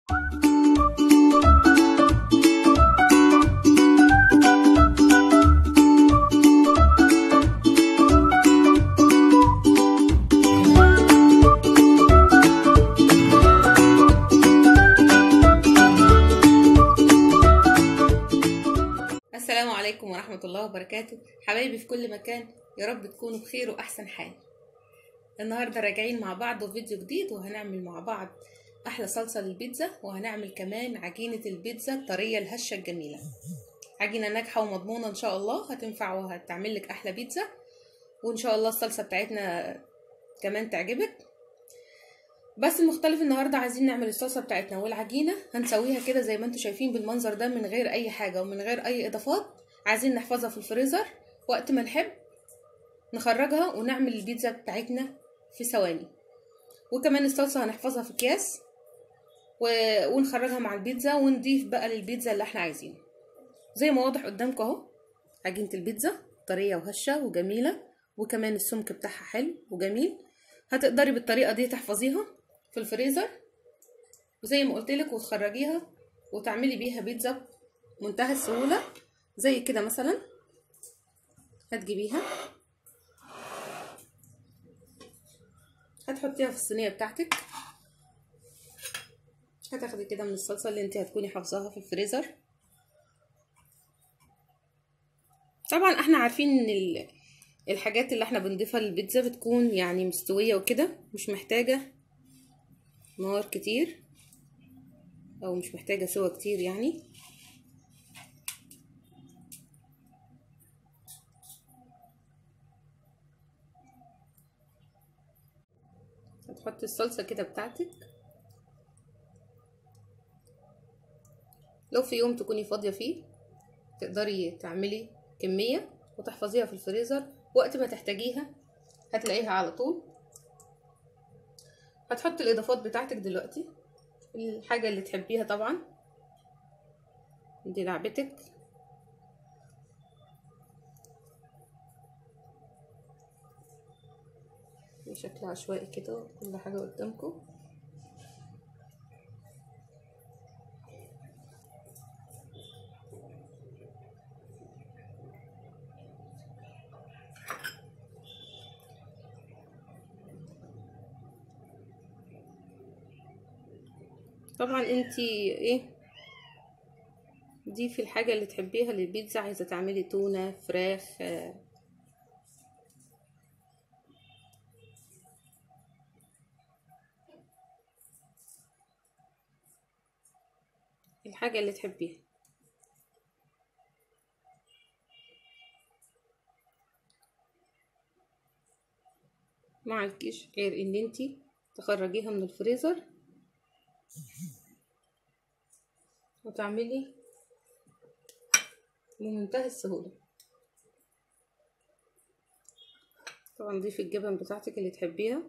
السلام عليكم ورحمة الله وبركاته حبايبي في كل مكان يا رب تكونوا بخير وأحسن حال النهاردة راجعين مع بعض وفيديو جديد وهنعمل مع بعض أحلى صلصة للبيتزا وهنعمل كمان عجينة البيتزا الطرية الهشة الجميلة عجينة ناجحة ومضمونة إن شاء الله هتنفع وهتعمل لك أحلى بيتزا وإن شاء الله الصلصة بتاعتنا كمان تعجبك بس المختلف النهاردة عايزين نعمل الصلصة بتاعتنا والعجينة هنسويها كده زي ما انتوا شايفين بالمنظر ده من غير اي حاجة ومن غير اي اضافات عايزين نحفظها في الفريزر وقت ما نحب نخرجها ونعمل البيتزا بتاعتنا في ثواني وكمان الصلصة هنحفظها في اكياس و... ونخرجها مع البيتزا ونضيف بقى للبيتزا اللي احنا عايزينه زي ما واضح قدامكم اهو عجينة البيتزا طرية وهشة وجميلة وكمان السمك بتاعها حلو وجميل هتقدري بالطريقة دي تحفظيها في الفريزر وزي ما قلت لك وتخرجيها وتعملي بيها بيتزا منتهى السهولة زي كده مثلا هتجيبيها هتحطيها في الصينية بتاعتك هتاخدي كده من الصلصة اللي انت هتكوني حافظاها في الفريزر طبعا احنا عارفين ان الحاجات اللي احنا بنضيفها للبيتزا بتكون يعني مستوية وكده مش محتاجة نار كتير او مش محتاجة سوا كتير يعني هتحطي الصلصة كده بتاعتك لو في يوم تكوني فاضية فيه تقدري تعملي كمية وتحفظيها في الفريزر وقت ما تحتاجيها هتلاقيها على طول هتحطي الاضافات بتاعتك دلوقتي الحاجة اللي تحبيها طبعا دي لعبتك بشكل عشوائي كده كل حاجة قدامكم طبعا انتي ايه دي في الحاجة اللي تحبيها للبيتزا عايزة تعملي تونة فراخ آه الحاجة اللي تحبيها معلكيش غير ان انتي تخرجيها من الفريزر وتعملي بمنتهى السهولة طبعا ضيفي الجبن بتاعتك اللي تحبيها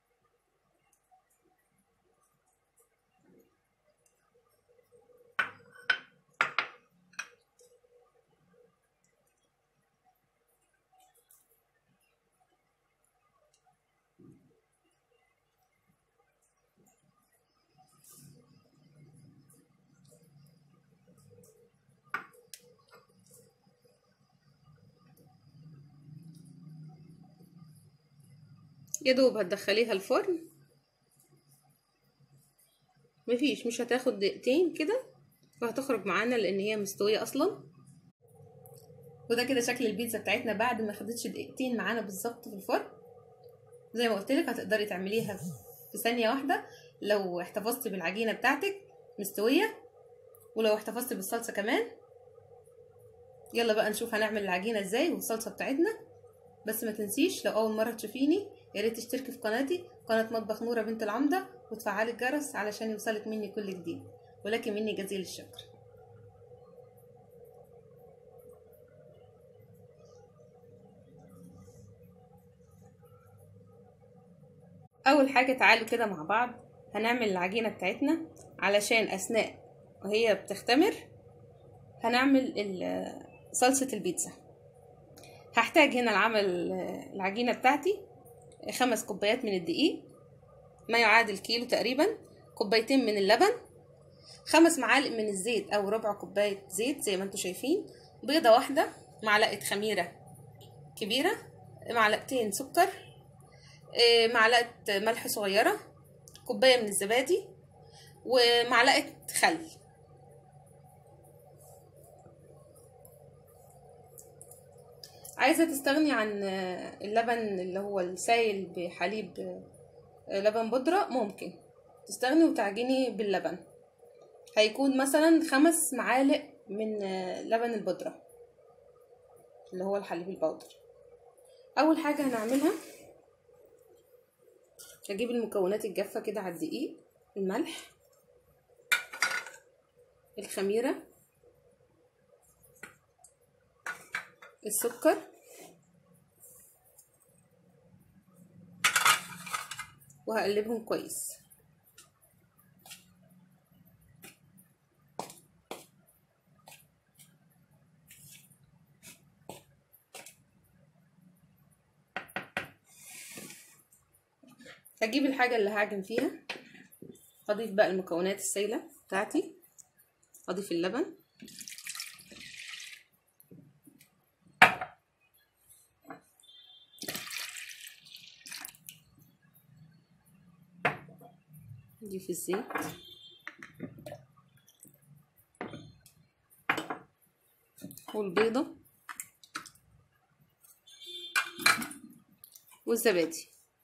يا دوب هتدخليها الفرن مفيش مش هتاخد دقيقتين كده وهتخرج معانا لان هي مستويه اصلا وده كده شكل البيتزا بتاعتنا بعد ما خدتش دقيقتين معانا بالظبط في الفرن زي ما قلت لك هتقدري تعمليها في ثانيه واحده لو احتفظتي بالعجينه بتاعتك مستويه ولو احتفظتي بالصلصه كمان يلا بقى نشوف هنعمل العجينه ازاي والصلصه بتاعتنا بس ما تنسيش لو اول مره تشوفيني يا ريت تشتركي في قناتي قناه مطبخ نوره بنت العمده وتفعلي الجرس علشان يوصلك مني كل جديد ولكن مني جزيل الشكر اول حاجه تعالوا كده مع بعض هنعمل العجينه بتاعتنا علشان اثناء وهي بتختمر هنعمل صلصه البيتزا هحتاج هنا لعمل العجينة بتاعتي خمس كوبايات من الدقيق ما يعادل كيلو تقريبا كوبايتين من اللبن خمس معالق من الزيت او ربع كوبايه زيت زي ما انتم شايفين بيضه واحده معلقه خميره كبيره معلقتين سكر معلقه ملح صغيره كوبايه من الزبادي ومعلقه خل عايزه تستغني عن اللبن اللي هو السائل بحليب لبن بودره ممكن تستغني وتعجني باللبن هيكون مثلا خمس معالق من لبن البودره اللي هو الحليب البودر اول حاجه هنعملها هجيب المكونات الجافه كده على الدقيق الملح الخميره السكر وهقلبهم كويس هجيب الحاجة اللي هعجن فيها هضيف بقى المكونات السائلة بتاعتي هضيف اللبن نضيف الزيت والبيضة والزبادي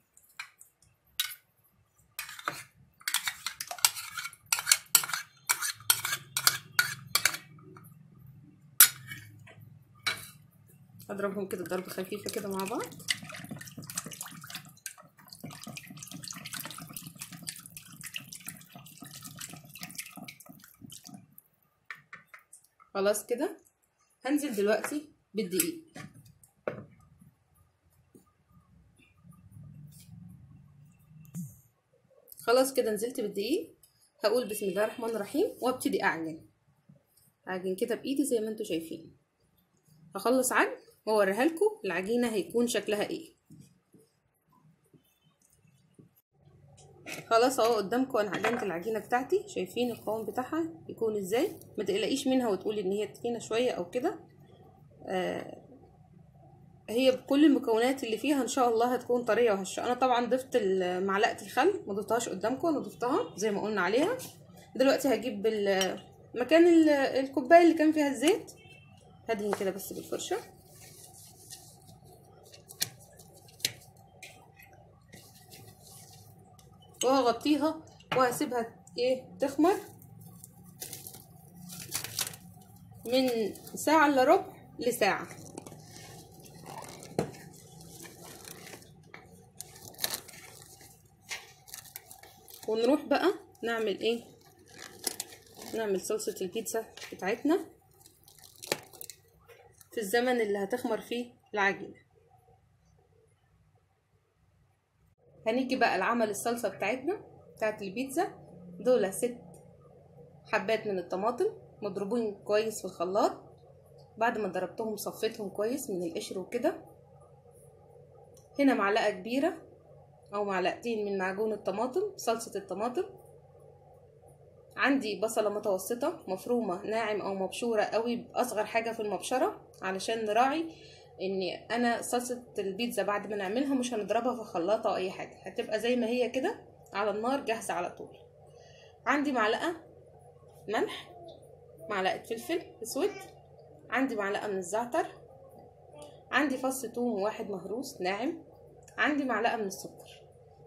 اضربهم كده ضربة خفيفة كده مع بعض خلاص كده هنزل دلوقتي بالدقيق خلاص كده نزلت بالدقيق هقول بسم الله الرحمن الرحيم وابتدي اعجن اعجن كده بايدي زي ما انتم شايفين هخلص عجن واوريها لكم العجينه هيكون شكلها ايه خلاص اهو قدامكم انا عجنت العجينه بتاعتي شايفين القوام بتاعها يكون ازاي ما تقلقيش منها وتقولي ان هي تخينه شويه او كده آه هي بكل المكونات اللي فيها ان شاء الله هتكون طريه وهشه انا طبعا ضفت معلقه الخل ما ضفتهاش قدامكم انا ضفتها زي ما قلنا عليها دلوقتي هجيب مكان الكوبايه اللي كان فيها الزيت هدهن كده بس بالفرشه وهغطيها وهسيبها ايه تخمر من ساعة الا ربع لساعة ونروح بقى نعمل ايه نعمل صلصة البيتزا بتاعتنا في الزمن اللي هتخمر فيه العجينة هنيجي بقى لعمل الصلصة بتاعتنا بتاعت البيتزا دول ست حبات من الطماطم مضروبين كويس في الخلاط بعد ما ضربتهم صفيتهم كويس من القشر وكده هنا معلقة كبيرة او معلقتين من معجون الطماطم صلصة الطماطم عندي بصلة متوسطة مفرومة ناعم او مبشورة قوي باصغر حاجة في المبشرة علشان نراعي ان انا صلصة البيتزا بعد ما نعملها مش هنضربها في خلاطة او اي حاجة هتبقى زي ما هي كده على النار جاهزة على طول عندي معلقة ملح معلقة فلفل اسود عندي معلقة من الزعتر عندي فص ثوم واحد مهروس ناعم عندي معلقة من السكر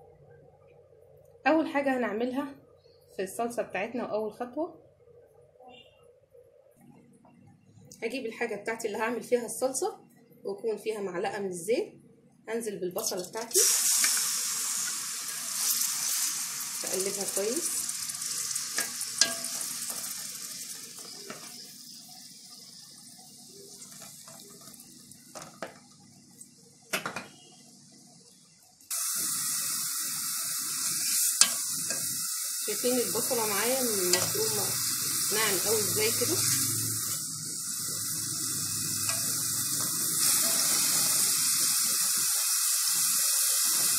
اول حاجة هنعملها في الصلصة بتاعتنا واول خطوة هجيب الحاجة بتاعتي اللي هعمل فيها الصلصة ويكون فيها معلقة من الزيت هنزل بالبصلة بتاعتي اقلبها كويس شايفين البصلة معايا مفرومة ناعم قوي ازاي كده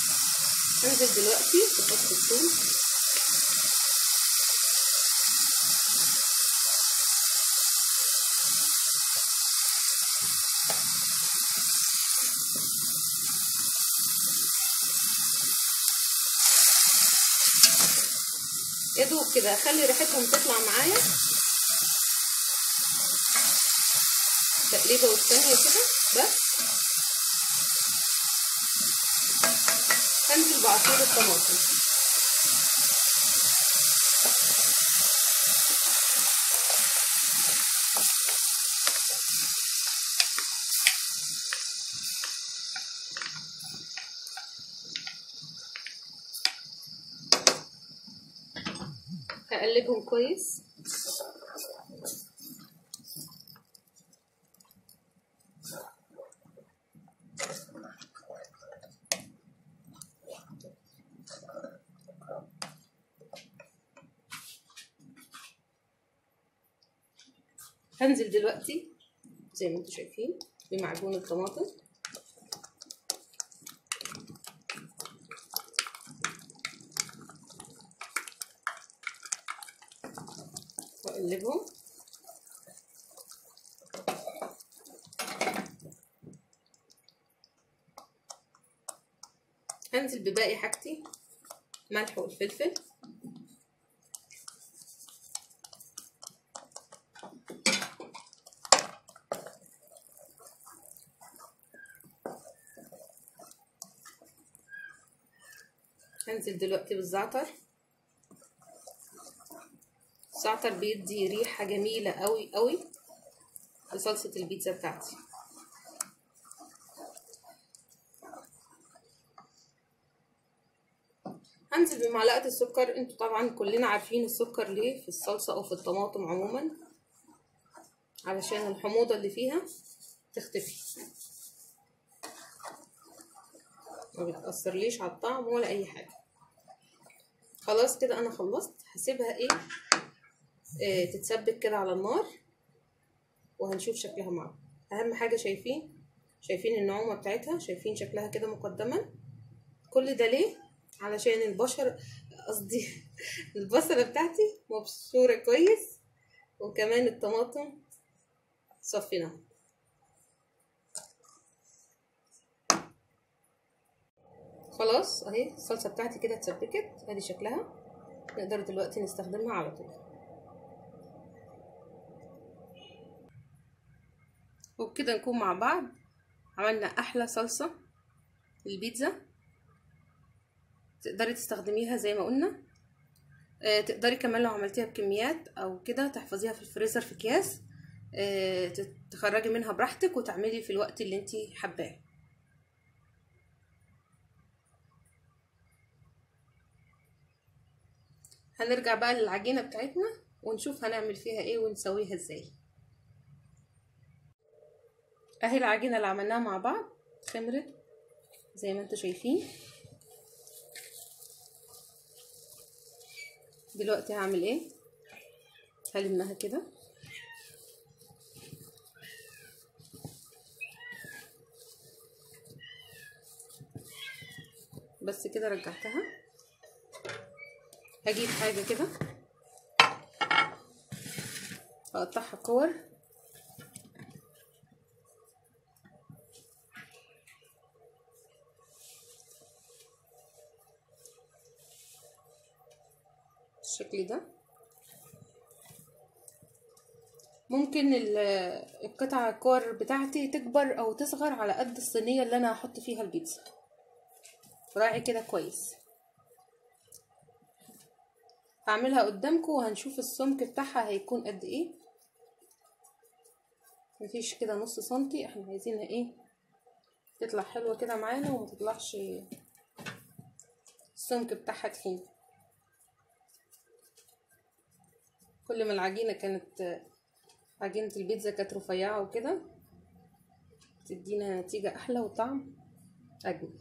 هنزل دلوقتي بفص الثوم يا دوب كده اخلي ريحتهم تطلع معايا تقليبه والثانيه كده بس هنزل بعصير الطماطم هقلبهم كويس هنزل دلوقتي زي ما انتم شايفين بمعجون الطماطم واقلبهم هنزل بباقي حاجتي ملح والفلفل هنزل دلوقتي بالزعتر الزعتر بيدي ريحة جميلة قوي قوي لصلصة البيتزا بتاعتي هنزل بمعلقة السكر انتوا طبعا كلنا عارفين السكر ليه في الصلصة او في الطماطم عموما علشان الحموضة اللي فيها تختفي ما بتأثرليش على الطعم ولا اي حاجة خلاص كده انا خلصت هسيبها ايه آه تتسبك كده على النار وهنشوف شكلها معاكم اهم حاجه شايفين شايفين النعومه بتاعتها شايفين شكلها كده مقدما كل ده ليه علشان البشر قصدي البصله بتاعتي مبشوره كويس وكمان الطماطم صفيناها خلاص اهي الصلصه بتاعتي كده اتسبكت ادي شكلها نقدر دلوقتي نستخدمها على طول وبكده نكون مع بعض عملنا احلى صلصه للبيتزا تقدري تستخدميها زي ما قلنا آه تقدري كمان لو عملتيها بكميات او كده تحفظيها في الفريزر في اكياس آه تخرجي منها براحتك وتعملي في الوقت اللي انتي حباه هنرجع بقى للعجينة بتاعتنا ونشوف هنعمل فيها ايه ونسويها ازاي اهي العجينة اللي عملناها مع بعض خمرت زي ما انتوا شايفين دلوقتي هعمل ايه هلمها كده بس كده رجعتها هجيب حاجة كده هقطعها كور بالشكل ده ممكن القطع الكور بتاعتي تكبر او تصغر على قد الصينية اللي انا هحط فيها البيتزا راعي كده كويس هعملها قدامكم وهنشوف السمك بتاعها هيكون قد ايه مفيش كده نص سنتي احنا عايزينها ايه تطلع حلوة كده معانا وما تطلعش السمك بتاعها تخين كل ما العجينة كانت عجينة البيتزا كانت رفيعة وكده تدينا نتيجة أحلى وطعم أجمل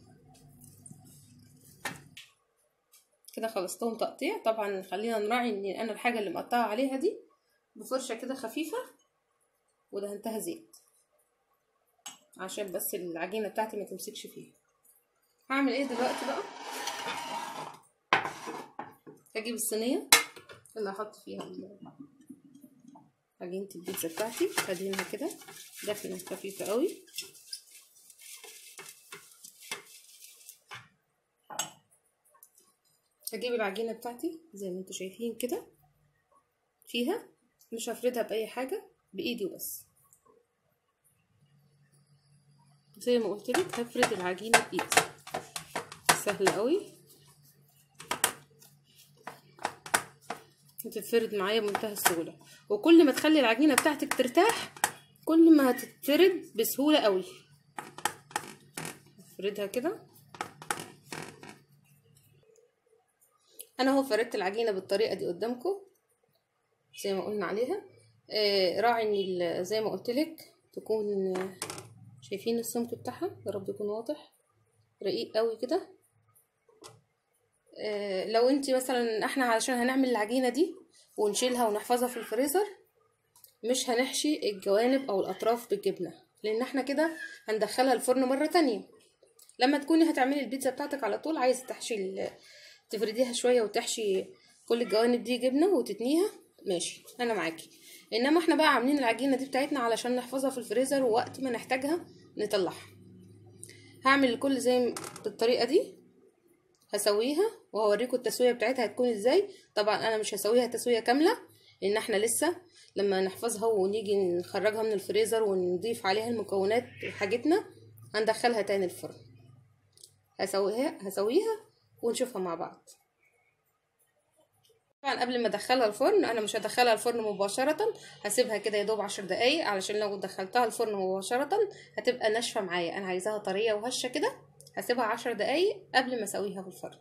كده خلصتهم تقطيع طبعا خلينا نراعي ان انا الحاجة اللي مقطعة عليها دي بفرشة كده خفيفة ودهنتها زيت عشان بس العجينة بتاعتي ما تمسكش فيها هعمل ايه دلوقتي بقى هجيب الصينية اللي هحط فيها عجينة البيتزا بتاعتي هدهنها كده دهنة خفيفة قوي هجيب العجينة بتاعتي زي ما انتوا شايفين كده فيها مش هفردها بأي حاجة بإيدي وبس زي ما قلت لك هفرد العجينة بإيدي سهلة قوي هتتفرد معايا بمنتهى السهولة وكل ما تخلي العجينة بتاعتك ترتاح كل ما هتتفرد بسهولة قوي افردها كده انا اهو فردت العجينة بالطريقة دي قدامكم زي ما قلنا عليها آه راعي ان زي ما قلت لك تكون شايفين السمك بتاعها يا رب يكون واضح رقيق قوي كده آه لو انت مثلا احنا علشان هنعمل العجينه دي ونشيلها ونحفظها في الفريزر مش هنحشي الجوانب او الاطراف بالجبنه لان احنا كده هندخلها الفرن مره تانية لما تكوني هتعملي البيتزا بتاعتك على طول عايزه تحشي تفرديها شويه وتحشي كل الجوانب دي جبنه وتتنيها ماشي انا معاكي انما احنا بقى عاملين العجينه دي بتاعتنا علشان نحفظها في الفريزر ووقت ما نحتاجها نطلعها هعمل الكل زي بالطريقه دي هسويها وهوريكم التسويه بتاعتها هتكون ازاي طبعا انا مش هسويها تسويه كامله لان احنا لسه لما نحفظها ونيجي نخرجها من الفريزر ونضيف عليها المكونات حاجتنا هندخلها تاني الفرن هسويها هسويها ونشوفها مع بعض طبعا قبل ما ادخلها الفرن انا مش هدخلها الفرن مباشره هسيبها كده يا دوب عشر دقايق علشان لو دخلتها الفرن مباشره هتبقى ناشفه معايا انا عايزاها طريه وهشه كده هسيبها عشر دقايق قبل ما اسويها في الفرن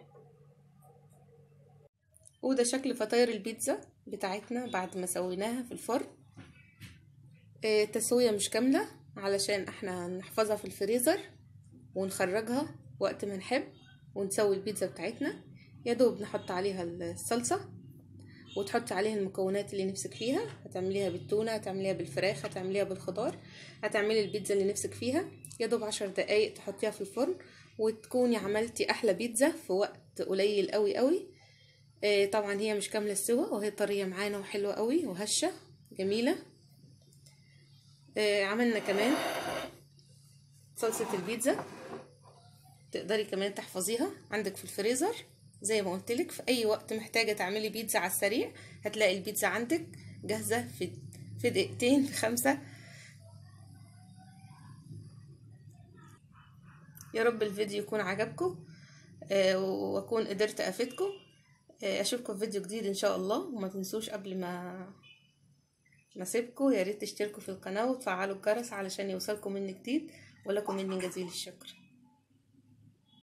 وده شكل فطاير البيتزا بتاعتنا بعد ما سويناها في الفرن آه تسويه مش كامله علشان احنا نحفظها في الفريزر ونخرجها وقت ما نحب ونسوي البيتزا بتاعتنا يا دوب نحط عليها الصلصة وتحطي عليها المكونات اللي نفسك فيها هتعمليها بالتونة هتعمليها بالفراخ هتعمليها بالخضار هتعملي البيتزا اللي نفسك فيها يا دوب عشر دقايق تحطيها في الفرن وتكوني عملتي احلى بيتزا في وقت قليل قوي قوي آه طبعا هي مش كامله السوا وهي طريه معانا وحلوه قوي وهشه جميله آه عملنا كمان صلصه البيتزا تقدري كمان تحفظيها عندك في الفريزر زي ما قلت لك في اي وقت محتاجه تعملي بيتزا على السريع هتلاقي البيتزا عندك جاهزه في في دقيقتين في خمسه يا رب الفيديو يكون عجبكم آه واكون قدرت افيدكم آه اشوفكم في فيديو جديد ان شاء الله وما تنسوش قبل ما ما اسيبكم يا ريت تشتركوا في القناه وتفعلوا الجرس علشان يوصلكم مني جديد ولكم مني جزيل الشكر